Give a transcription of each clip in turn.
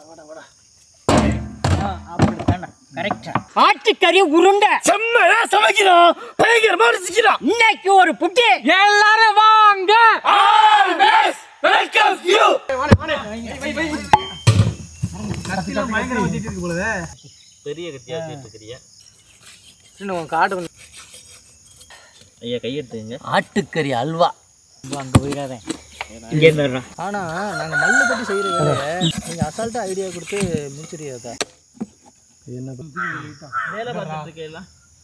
அப்படித்தானே கரெக்டா ஆட்டுக்கறி உருண்டை செம்மையா சமைக்கிறான் பயங்கரமா ரசிக்கிறான் இன்னைக்கு ஒரு புட்டி எல்லாரும் வாங்க ஆல்வேஸ் வெல்கம் யூ பெரிய கத்தியா கேட்டுக்கிறியா உன் காடு வந்து ஐயா கையெடுத்துங்க ஆட்டுக்கறி அல்வா அங்க போயிடாத இங்க இருந்து ஆனா நாங்க மல்லு கட்டி செய்யற வேலையை நீங்க அசால்ட்டா ஐடியா கொடுத்து முடிச்சிருக்கா வேலை பார்த்துட்டு இருக்கேன்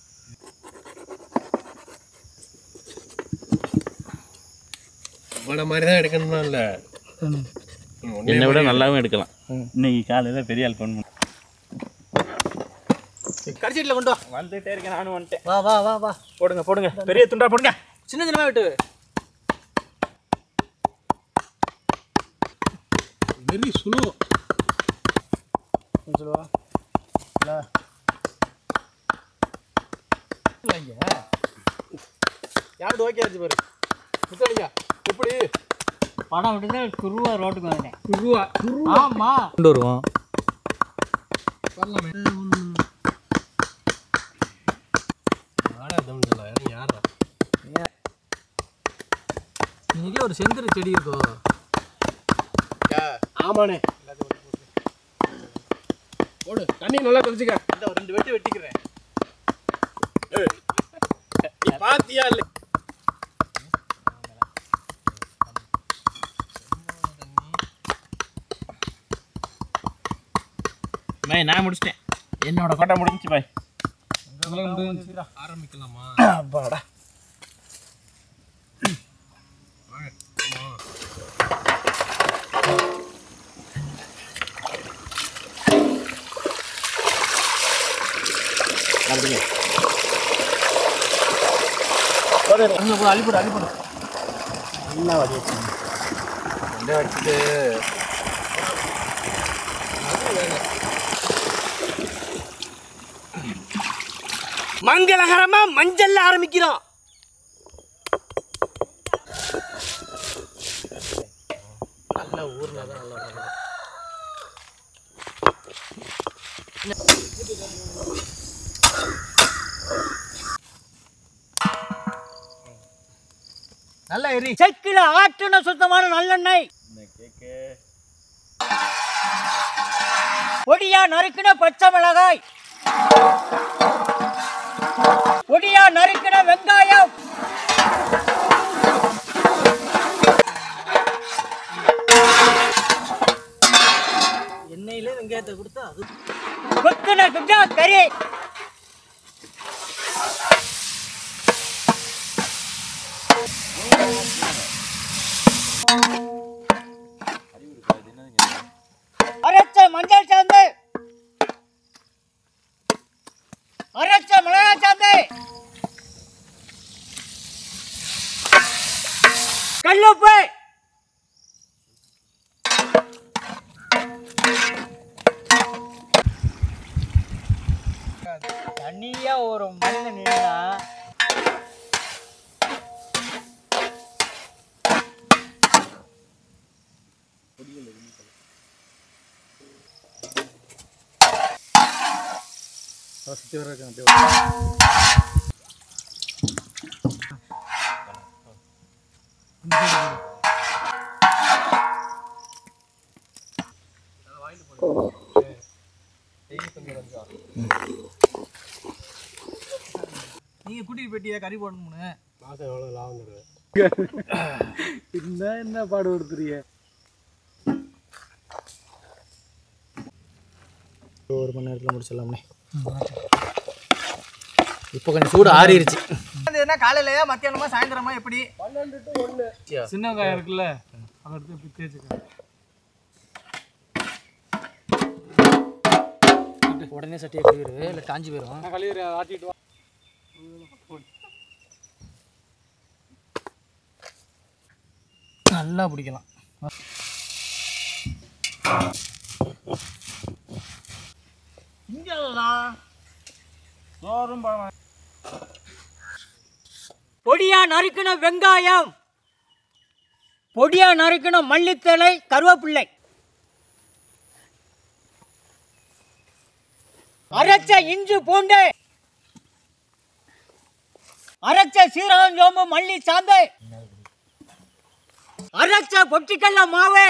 இவ்வளோ மாதிரி தான் எடுக்கணும்னா இல்லை என்னை விட நல்லாவும் எடுக்கலாம் இன்னைக்கு காலையில பெரிய ஆள் ஃபோன் பண்ணி கடிச்சிட்டுல கொண்டு வா வந்துட்டே இருக்கேன் நானும் வந்துட்டேன் வா வா வா வா போடுங்க போடுங்க பெரிய துண்டா போடுங்க சின்ன சின்னமா விட்டு வெரி சுலோ சொல்லுவா யாரு ஓகே ஆச்சு பாரு முத்தடிக்கா எப்படி படம் விட்டு குருவா ரோட்டுக்கு வந்துட்டேன் குருவா ஆமா கொண்டு வருவோம் யாரா இன்னைக்கு ஒரு செந்தூர் செடி இருக்கோ ஆமாண்ணே போடு தண்ணி நல்லா தெளிச்சுக்க இந்த ஒரு ரெண்டு வெட்டி வெட்டிக்கிறேன் பாத்தியா இல்லை பாய் நான் முடிச்சிட்டேன் என்னோட கோட்டை முடிஞ்சுச்சு பாய் ஆரம்பிக்கலாமா அப்பாடா அழிப்படு அழிப்படு நல்லா வடி வச்சு வச்சுட்டு மங்களகரமா மஞ்சள்ல ஆரம்பிக்கிறோம் நல்லா ஊர்னா தான் நல்லா இருக்கும் நல்லா எரி செக்கில ஆட்டுன சுத்தமான நல்லெண்ணெய் பொடியா நறுக்கின பச்சை மிளகாய் பொடியா நறுக்கின வெங்காயம் எண்ணெயிலே வெங்காயத்தை கொடுத்தா அது கொத்துன குண்டா கறி அரைச்ச மஞ்சள் சாந்து அரைச்ச மிளகாய் சாந்து கல்லுப்பு தனியா ஒரு மனிதன் நின்னா சுற்றி வர அப்படியே நீங்க கூட்டிட்டு போயிட்டியா கறி போடணும்னு மாசம் எவ்வளோ லாபம் தருவேன் என்ன என்ன பாடு கொடுத்துறீங்க ஒரு மணி நேரத்தில் முடிச்சிடலாம்னே இப்போ கொஞ்சம் சூடு ஆறிடுச்சு என்ன காலையிலயா மத்தியானமா சாயந்தரமா எப்படி சின்ன வெங்காயம் இருக்குல்ல அதை எடுத்து இப்படி தேய்ச்சிக்க உடனே சட்டியை கழுவிடு இல்லை காஞ்சி போயிடும் நான் கழுவி ஆட்டிட்டு வா நல்லா பிடிக்கலாம் பொடியா நறுக்கின வெங்காயம் பொடியா நறுக்கின மல்லித்தழை கருவேப்பிள்ளை அரைச்ச இஞ்சி பூண்டு அரைச்ச சீரகம் சோம்பு மல்லி சாந்தை அரைச்ச பொட்டிக்கல்ல மாவு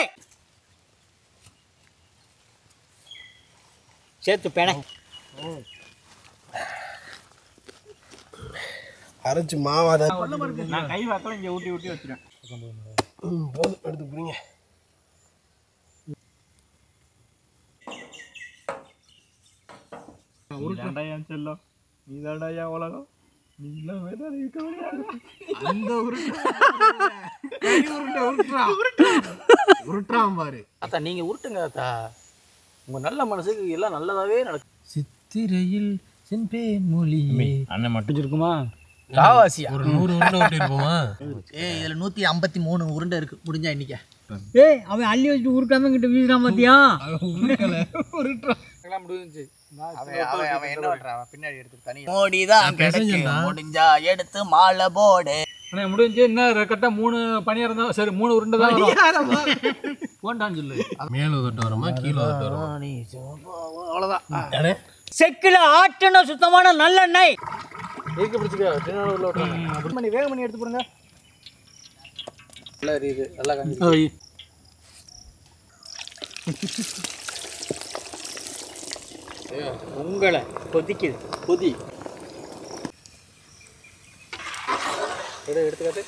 சேர்த்து பேன அரைச்சு மாவாத நான் கை வாக்கில் இங்கே ஊட்டி ஊட்டி வச்சிருவேன் போதும் எடுத்து புரியுங்க நீதாண்டா என் செல்லம் நீதாண்டா என் உலகம் நீ இல்லாம தான் இருக்க முடியாது அந்த உருட்டை உருட்டை உருட்டுறா உருட்டுறான் பாரு அத்தா நீங்க உருட்டுங்க அத்தா உங்க நல்ல மனசுக்கு எல்லாம் நல்லதாவே நடக்கும் சித்திரையில் சென்பே மொழி அண்ணன் மட்டும் இருக்குமா காவாசியா ஒரு நூறு உருண்டை ஊட்டி இருப்போமா ஏ இதுல நூத்தி ஐம்பத்தி மூணு உருண்டை இருக்கு முடிஞ்சா இன்னைக்கு ஏய் அவன் அள்ளி வச்சுட்டு உருட்டாம கிட்ட வீசுறான் பாத்தியா எல்லாம் முடிஞ்சிச்சு அவன் அவன் என்ன பண்றான் பின்னாடி எடுத்து தனி மோடிதான் கிடைக்கு முடிஞ்சா எடுத்து மாலை போடு அண்ணா முடிஞ்சு என்ன கரெக்டாக மூணு பணியாரம் தான் சரி மூணு உருண்டை தான் வரும் போண்டான்னு சொல்லு மேல உதட்டு வருமா கீழே உதட்டு வருமா நீ அவ்வளவுதான் செக்கில ஆட்டுன சுத்தமான நல்லெண்ணெய் இருக்கு பிடிச்சிக்க பின்னாடி உள்ள விட்டுறாங்க மணி வேக மணி எடுத்து போடுங்க நல்லா எரியுது நல்லா காஞ்சி உங்களை கொதிக்குது கொதி எடு எடுத்துக்காட்டு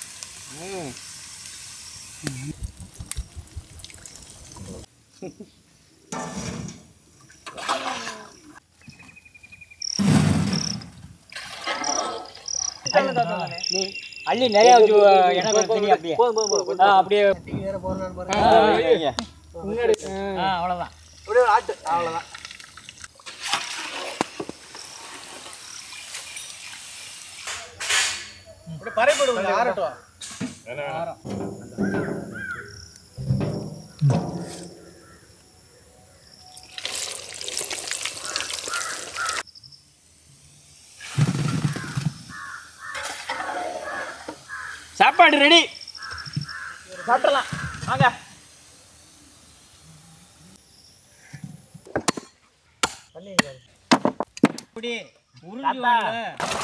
நீ அள்ளி நிறைய வச்சு எனக்கு ஒரு தனி அப்படியே போதும் போதும் போதும் ஆ, அப்படியே ஆ, வைங்க. ஆ, அவ்வளவுதான் அப்படியே ஆட்டு அவ்வளோதான் அப்படியே பறைப்படுங்க ஆறட்டும் சாப்பாடு ரெடி சாப்பிடலாம் வாங்க இப்படி உறிஞ்சு வாங்க.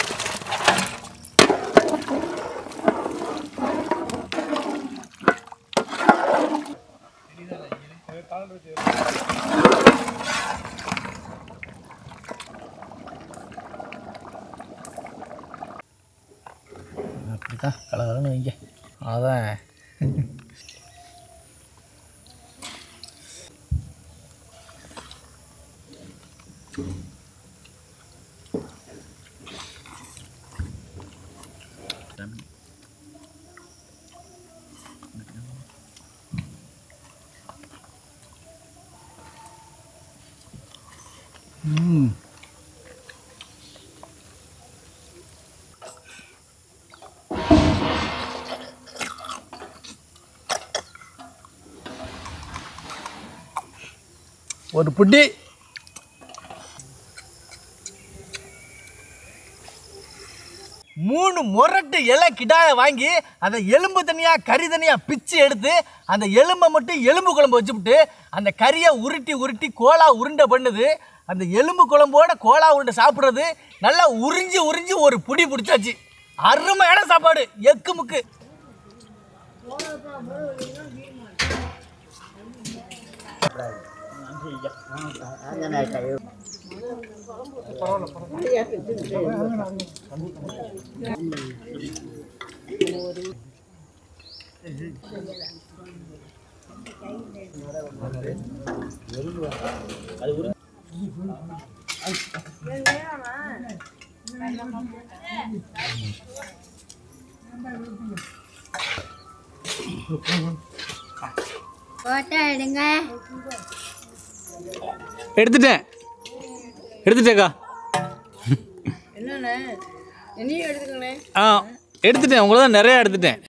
அப்படிதான் கலகலன்னு வைங்க அதான் ஒரு புட்டி மூணு முரட்டு இலை கிடாயை வாங்கி அந்த எலும்பு தனியாக கறி தனியாக பிச்சு எடுத்து அந்த எலும்பை மட்டும் எலும்பு குழம்பு வச்சுவிட்டு அந்த கறியை உருட்டி உருட்டி கோலா உருண்டை பண்ணுது அந்த எலும்பு குழம்போட கோலா உருண்டை சாப்பிட்றது நல்லா உறிஞ்சி உறிஞ்சி ஒரு புடி பிடிச்சாச்சு அருமையான சாப்பாடு எக்கு முக்கு போட்டோ எடுங்க எடுத்துட்டேன் எடுத்துட்டேக்கா என்னண்ணே என்னையும் எடுத்துக்கோங்களேன் ஆ எடுத்துட்டேன் உங்களை தான் நிறையா எடுத்துட்டேன்